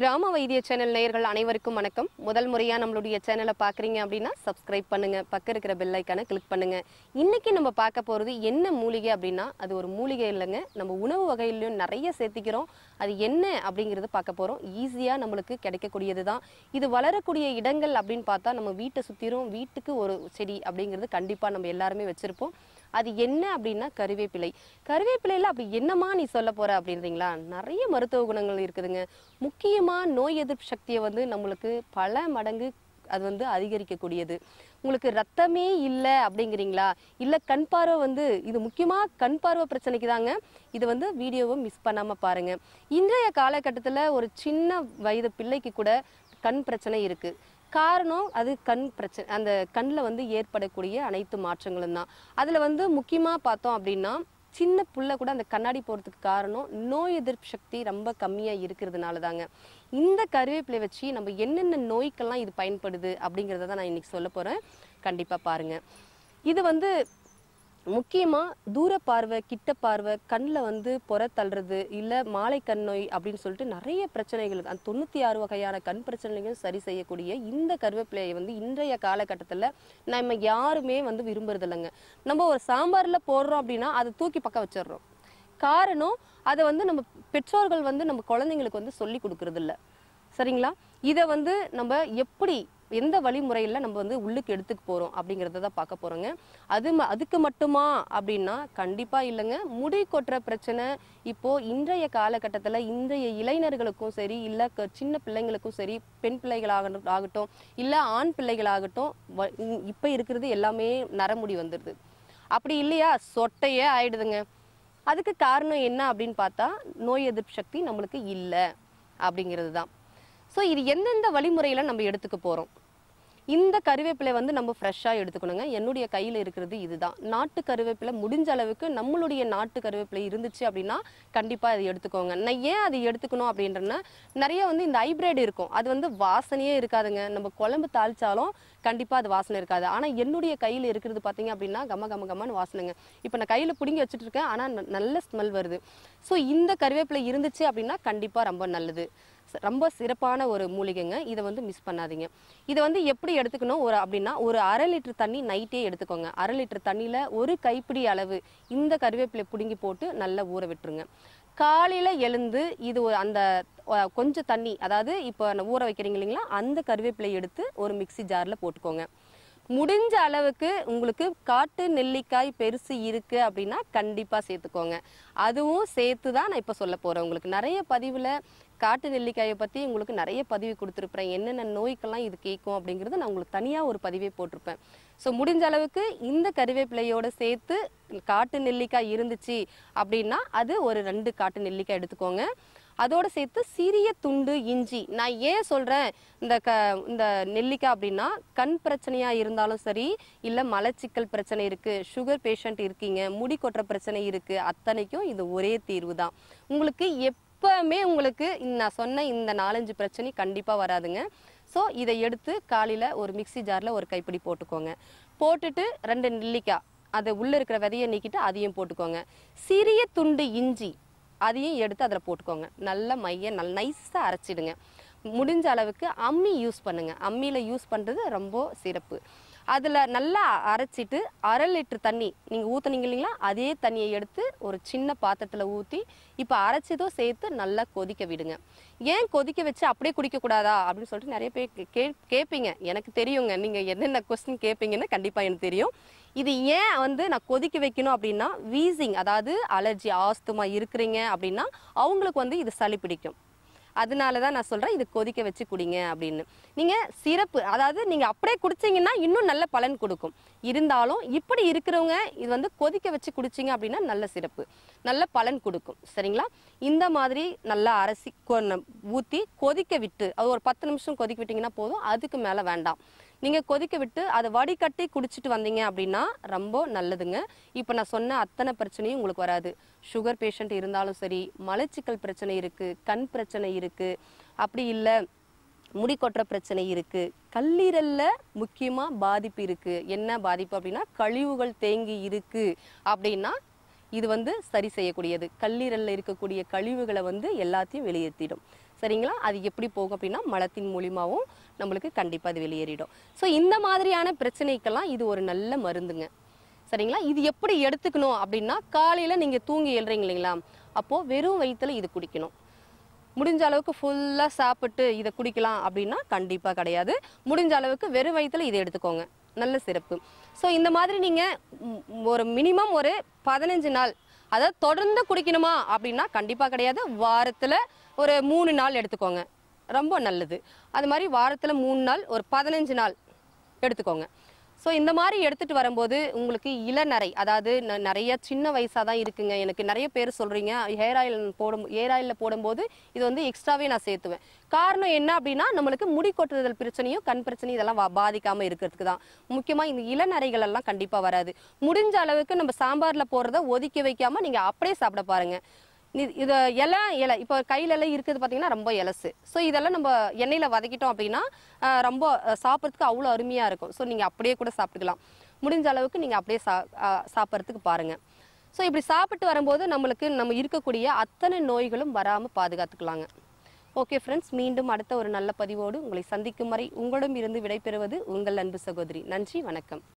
கிராம வைத்திய சேனல் நேயர்கள் அனைவருக்கும் வணக்கம் முதல் முறையா நம்மளுடைய சேனலை பார்க்குறீங்க அப்படின்னா சப்ஸ்கிரைப் பண்ணுங்க பக்கம் இருக்கிற பெல் ஐக்கானை கிளிக் பண்ணுங்க இன்னைக்கு நம்ம பார்க்க போறது என்ன மூலிகை அப்படின்னா அது ஒரு மூலிகை இல்லைங்க நம்ம உணவு வகையிலையும் நிறைய சேர்த்திக்கிறோம் அது என்ன அப்படிங்கிறத பார்க்க போறோம் ஈஸியா நம்மளுக்கு கிடைக்கக்கூடியது தான் இது வளரக்கூடிய இடங்கள் அப்படின்னு பார்த்தா நம்ம வீட்டை சுத்திரும் வீட்டுக்கு ஒரு செடி அப்படிங்கிறது கண்டிப்பா நம்ம எல்லாருமே வச்சிருப்போம் அது என்ன அப்படின்னா கருவேப்பிலை கருவேப்பிலையில அப்படி என்னமா நீ சொல்ல போற அப்படின்றீங்களா நிறைய மருத்துவ குணங்கள் இருக்குதுங்க முக்கியமா நோய் எதிர்ப்பு சக்தியை வந்து நம்மளுக்கு பல மடங்கு அது வந்து அதிகரிக்கக்கூடியது உங்களுக்கு ரத்தமே இல்லை அப்படிங்கிறீங்களா இல்லை கண் பார்வை வந்து இது முக்கியமாக கண் பார்வை பிரச்சனைக்கு தாங்க இது வந்து வீடியோவை மிஸ் பண்ணாமல் பாருங்க இன்றைய காலகட்டத்தில் ஒரு சின்ன வயது பிள்ளைக்கு கூட கண் பிரச்சனை இருக்கு காரணம் அது கண் பிரச்சனை அந்த கண்ணில் வந்து ஏற்படக்கூடிய அனைத்து மாற்றங்களும் தான் அதில் வந்து முக்கியமாக பார்த்தோம் அப்படின்னா சின்ன புள்ள கூட அந்த கண்ணாடி போகிறதுக்கு காரணம் நோய் எதிர்ப்பு சக்தி ரொம்ப கம்மியாக இருக்கிறதுனால தாங்க இந்த கருவேப்பிலை வச்சு நம்ம என்னென்ன நோய்க்கெல்லாம் இது பயன்படுது அப்படிங்கிறத தான் நான் இன்னைக்கு சொல்ல போகிறேன் கண்டிப்பாக பாருங்கள் இது வந்து முக்கியமாக தூர பார்வை கிட்ட பார்வை கண்ணில் வந்து புற தள்ளுறது இல்லை மாலை கண் நோய் அப்படின்னு சொல்லிட்டு நிறைய பிரச்சனைகள் அந்த தொண்ணூற்றி ஆறு வகையான கண் பிரச்சனைகள் சரி செய்யக்கூடிய இந்த கருவேப்பிலையை வந்து இன்றைய காலகட்டத்தில் நம்ம யாருமே வந்து விரும்புறது இல்லைங்க நம்ம ஒரு சாம்பாரில் போடுறோம் அப்படின்னா அதை தூக்கி பக்கம் வச்சிடுறோம் காரணம் அதை வந்து நம்ம பெற்றோர்கள் வந்து நம்ம குழந்தைங்களுக்கு வந்து சொல்லி கொடுக்கறது இல்ல சரிங்களா இதை வந்து நம்ம எப்படி எந்த வழிமுறையில் நம்ம வந்து உள்ளுக்கு எடுத்துக்க போகிறோம் அப்படிங்கிறத தான் பார்க்க போகிறோங்க அது ம- அதுக்கு மட்டுமா அப்படின்னா கண்டிப்பாக இல்லைங்க முடி கொட்டுற பிரச்சனை இப்போது இன்றைய காலகட்டத்தில் இன்றைய இளைஞர்களுக்கும் சரி இல்லை க- சின்ன பிள்ளைங்களுக்கும் சரி பெண் பிள்ளைகளாக ஆகட்டும் இல்லை ஆண் பிள்ளைகளாகட்டும் வ- இ- இப்போ இருக்கிறது எல்லாமே நரமுடி வந்துடுது அப்படி இல்லையா சொட்டையே ஆயிடுதுங்க அதுக்கு காரணம் என்ன அப்படின்னு பார்த்தா நோய் எதிர்ப்பு சக்தி நம்மளுக்கு இல்லை அப்படிங்கிறது தான் ஸோ இது எந்தெந்த வழிமுறையில் நம்ம எடுத்துக்க போகிறோம் இந்த கருவேப்பிலை வந்து நம்ம ஃப்ரெஷ்ஷாக எடுத்துக்கணுங்க என்னுடைய கையில் இருக்கிறது இதுதான் நாட்டு கருவேப்பிலை முடிஞ்ச அளவுக்கு நம்மளுடைய நாட்டு கருவேப்பிலை இருந்துச்சு அப்படின்னா கண்டிப்பாக அதை எடுத்துக்கோங்க நான் ஏன் அதை எடுத்துக்கணும் அப்படின்றேன்னா நிறைய வந்து இந்த ஹைப்ரிட் இருக்கும் அது வந்து வாசனையே இருக்காதுங்க நம்ம குழம்பு தாளிச்சாலும் கண்டிப்பாக அது வாசனை இருக்காது ஆனால் என்னுடைய கையில் இருக்கிறது பார்த்தீங்க அப்படின்னா கம கம கமன்னு வாசனைங்க இப்போ நான் கையில் பிடுங்கி வச்சுட்டு இருக்கேன் ஆனால் நல்ல ஸ்மெல் வருது ஸோ இந்த கருவேப்பிலை இருந்துச்சு அப்படின்னா கண்டிப்பாக ரொம்ப நல்லது ச- ரொம்ப சிறப்பான ஒரு மூலிகைங்க இதை வந்து மிஸ் பண்ணாதீங்க இதை வந்து எப்படி எடுத்துக்கணும் ஒரு அப்படின்னா ஒரு அரை லிட்டர் தண்ணி நைட்டே எடுத்துக்கோங்க அரை லிட்டர் தண்ணியில் ஒரு கைப்பிடி அளவு இந்த கருவேப்பிலை பிடுங்கி போட்டு நல்லா ஊற விட்டுருங்க காலையில் எழுந்து இது ஒரு அந்த அஹ், கொஞ்சம் தண்ணி அதாவது இப்போ நான் ஊற வைக்கிறீங்க இல்லைங்களா அந்த கருவேப்பிலை எடுத்து ஒரு மிக்ஸி ஜாரில் போட்டுக்கோங்க முடிஞ்ச அளவுக்கு உங்களுக்கு காட்டு நெல்லிக்காய் பெருசு இருக்கு அப்படின்னா கண்டிப்பாக சேர்த்துக்கோங்க அதுவும் சேர்த்து தான் நான் இப்போ சொல்ல போகிறேன் உங்களுக்கு நிறைய பதிவில் காட்டு நெல்லிக்காயை பற்றி உங்களுக்கு நிறைய பதிவு கொடுத்துருப்பேன் என்னென்ன நோய்க்கெல்லாம் இது கேட்கும் அப்படிங்கிறது நான் உங்களுக்கு தனியாக ஒரு பதிவே போட்டிருப்பேன் ஸோ முடிஞ்ச அளவுக்கு இந்த கருவேப்பிலையோட சேர்த்து காட்டு நெல்லிக்காய் இருந்துச்சு அப்படின்னா அது ஒரு ரெண்டு காட்டு நெல்லிக்காய் எடுத்துக்கோங்க அதோட சேர்த்து சிறிய துண்டு இஞ்சி நான் ஏன் சொல்கிறேன் இந்த க இந்த நெல்லிக்காய் அப்படின்னா கண் பிரச்சனையாக இருந்தாலும் சரி இல்லை மலச்சிக்கல் பிரச்சனை இருக்குது சுகர் பேஷண்ட் இருக்கீங்க முடி கொட்டுற பிரச்சனை இருக்குது அத்தனைக்கும் இது ஒரே தீர்வு தான் உங்களுக்கு எப்பவுமே உங்களுக்கு இந்த- நான் சொன்ன இந்த நாலஞ்சு பிரச்சனை கண்டிப்பாக வராதுங்க ஸோ இதை எடுத்து காலையில் ஒரு மிக்ஸி ஜாரில் ஒரு கைப்பிடி போட்டுக்கோங்க போட்டுட்டு ரெண்டு நெல்லிக்காய் அதை உள்ளே இருக்கிற விதையை நீக்கிட்டு அதையும் போட்டுக்கோங்க சிறிய துண்டு இஞ்சி அதையும் எடுத்து அதில் போட்டுக்கோங்க நல்ல மைய நல்ல நைஸாக அரைச்சிடுங்க முடிஞ்ச அளவுக்கு அம்மி யூஸ் பண்ணுங்க அம்மியில் யூஸ் பண்ணுறது ரொம்ப சிறப்பு அதில் நல்லா அரைச்சிட்டு அரை லிட்டர் தண்ணி நீங்கள் ஊற்றுனீங்க இல்லைங்களா அதே தண்ணியை எடுத்து ஒரு சின்ன பாத்திரத்தில் ஊற்றி இப்போ அரைச்சதும் சேர்த்து நல்லா கொதிக்க விடுங்க ஏன் கொதிக்க வச்சு அப்படியே குடிக்கக்கூடாதா அப்படின்னு சொல்லிட்டு நிறைய பேர் கே- கே கேட்பீங்க எனக்கு தெரியுங்க நீங்கள் என்னென்ன கொஸ்டின் கேட்பீங்கன்னு கண்டிப்பாக எனக்கு தெரியும் இது ஏன் வந்து நான் கொதிக்க வைக்கணும் அப்படின்னா வீசிங் அதாவது அலர்ஜி ஆஸ்துமா இருக்கிறீங்க அப்படின்னா அவங்களுக்கு வந்து இது சளி பிடிக்கும் அதனால தான் நான் சொல்கிறேன் இது கொதிக்க வச்சு குடிங்க அப்படின்னு நீங்கள் சிறப்பு அதாவது நீங்கள் அப்படியே குடிச்சீங்கன்னா இன்னும் நல்ல பலன் கொடுக்கும் இருந்தாலும் இப்படி இருக்கிறவங்க இது வந்து கொதிக்க வச்சு குடிச்சிங்க அப்படின்னா நல்ல சிறப்பு நல்ல பலன் கொடுக்கும் சரிங்களா இந்த மாதிரி நல்லா அரைசி ஊற்றி கொதிக்க விட்டு அது ஒரு பத்து நிமிஷம் கொதிக்க விட்டிங்கன்னா போதும் அதுக்கு மேலே வேண்டாம் நீங்கள் கொதிக்க விட்டு அதை வடிகட்டி குடிச்சிட்டு வந்தீங்க அப்படின்னா ரொம்ப நல்லதுங்க இப்போ நான் சொன்ன அத்தனை பிரச்சனையும் உங்களுக்கு வராது சுகர் பேஷண்ட் இருந்தாலும் சரி மலச்சிக்கல் பிரச்சனை இருக்குது கண் பிரச்சனை இருக்குது அப்படி இல்லை முடி கொட்டுற பிரச்சனை இருக்கு கல்லீரல்ல முக்கியமா பாதிப்பு இருக்கு என்ன பாதிப்பு அப்படின்னா கழிவுகள் தேங்கி இருக்கு அப்படின்னா இது வந்து சரி செய்யக்கூடியது கல்லீரல்ல இருக்கக்கூடிய கழிவுகளை வந்து எல்லாத்தையும் வெளியேற்றிடும் சரிங்களா அது எப்படி போகும் அப்படின்னா மலத்தின் மூலியமாகவும் நம்மளுக்கு கண்டிப்பாக அது வெளியேறிடும் ஸோ இந்த மாதிரியான பிரச்சனைக்கெல்லாம் இது ஒரு நல்ல மருந்துங்க சரிங்களா இது எப்படி எடுத்துக்கணும் அப்படின்னா காலையில் நீங்கள் தூங்கி எழுறீங்க இல்லைங்களா அப்போது வெறும் வயிற்றுல இது குடிக்கணும் முடிஞ்ச அளவுக்கு ஃபுல்லாக சாப்பிட்டு இதை குடிக்கலாம் அப்படின்னா கண்டிப்பாக கிடையாது முடிஞ்ச அளவுக்கு வெறும் வயிற்றுல இதை எடுத்துக்கோங்க நல்ல சிறப்பு ஸோ இந்த மாதிரி நீங்கள் ஒரு மினிமம் ஒரு பதினஞ்சு நாள் அதாவது தொடர்ந்து குடிக்கணுமா அப்படின்னா கண்டிப்பாக கிடையாது வாரத்தில் ஒரு மூணு நாள் எடுத்துக்கோங்க ரொம்ப நல்லது அது மாதிரி வாரத்தில் மூணு நாள் ஒரு பதினஞ்சு நாள் எடுத்துக்கோங்க ஸோ இந்த மாதிரி எடுத்துட்டு வரும்போது உங்களுக்கு இளநரை அதாவது ந- நிறைய சின்ன வயசாக தான் இருக்குங்க எனக்கு நிறைய பேர் சொல்கிறீங்க ஹேர் ஆயில் போடும் ஹேர் ஆயிலில் போடும்போது இது வந்து எக்ஸ்ட்ராவே நான் சேர்த்துவேன் காரணம் என்ன அப்படின்னா நம்மளுக்கு முடி கொட்டுதல் பிரச்சனையும் கண் பிரச்சனையும் இதெல்லாம் வா- பாதிக்காம இருக்கிறதுக்கு தான் முக்கியமாக இந்த இளநரைகள் எல்லாம் கண்டிப்பாக வராது முடிஞ்ச அளவுக்கு நம்ம சாம்பாரில் போடுறத ஒதுக்கி வைக்காம நீங்கள் அப்படியே சாப்பிட பாருங்க இது இதை இலை இலை இப்போ கையில எல்லாம் இருக்குது பார்த்தீங்கன்னா ரொம்ப இலசு ஸோ இதெல்லாம் நம்ம எண்ணெயில் வதக்கிட்டோம் அப்படின்னா ஆஹ், ரொம்ப ஆஹ், சாப்பிட்றதுக்கு அவ்வளோ அருமையாக இருக்கும் ஸோ நீங்கள் அப்படியே கூட சாப்பிட்டுக்கலாம் முடிஞ்ச அளவுக்கு நீங்கள் அப்படியே சா ஆஹ், சாப்பிட்றதுக்கு பாருங்கள் ஸோ இப்படி சாப்பிட்டு வரும்போது நம்மளுக்கு நம்ம இருக்கக்கூடிய அத்தனை நோய்களும் வராமல் பாதுகாத்துக்கலாங்க ஓகே ஃப்ரெண்ட்ஸ் மீண்டும் அடுத்த ஒரு நல்ல பதிவோடு உங்களை சந்திக்கும் வரை உங்களிடம் இருந்து விடைபெறுவது உங்கள் அன்பு சகோதரி நன்றி வணக்கம்